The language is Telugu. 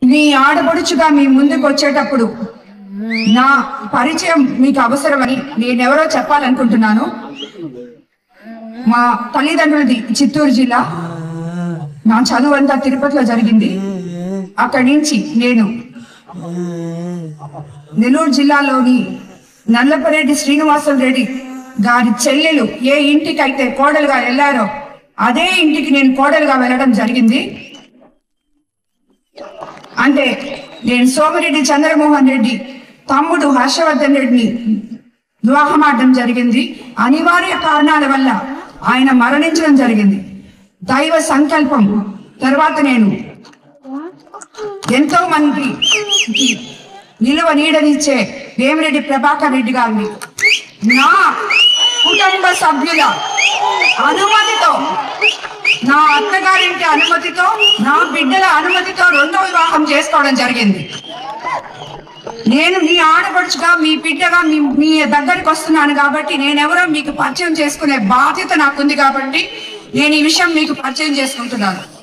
మీ ఆడపడుచుగా మీ ముందుకు వచ్చేటప్పుడు నా పరిచయం మీకు అవసరమని నేనెవరో చెప్పాలనుకుంటున్నాను మా తల్లిదండ్రులది చిత్తూరు జిల్లా నా చదువు అంతా తిరుపతిలో జరిగింది అక్కడి నుంచి నేను నెల్లూరు జిల్లాలోని నల్లపరెడ్డి శ్రీనివాసులు రెడ్డి గారి చెల్లెలు ఏ ఇంటికి అయితే కోడలుగా వెళ్ళారో అదే ఇంటికి నేను కోడలుగా వెళ్ళడం జరిగింది అంటే నేను సోమిరెడ్డి చంద్రమోహన్ రెడ్డి తమ్ముడు హర్షవర్ధన్ రెడ్డిని వివాహమాడడం జరిగింది అనివార్య కారణాల వల్ల ఆయన మరణించడం జరిగింది దైవ సంకల్పం తర్వాత నేను ఎంతో మందికి నిలువ నీడనిచ్చే వేమిరెడ్డి ప్రభాకర్ రెడ్డి గారిని నా కుటుంబ సభ్యుల అనుమతితో నా అత్తగారింటి అనుమతితో నా బిడ్డల అనుమతితో రెండో వివాహం చేసుకోవడం జరిగింది నేను మీ ఆడపడుచుగా మీ బిడ్డగా మీ మీ దగ్గరికి వస్తున్నాను కాబట్టి నేనెవరో మీకు పరిచయం చేసుకునే బాధ్యత నాకుంది కాబట్టి నేను ఈ విషయం మీకు పరిచయం చేసుకుంటున్నాను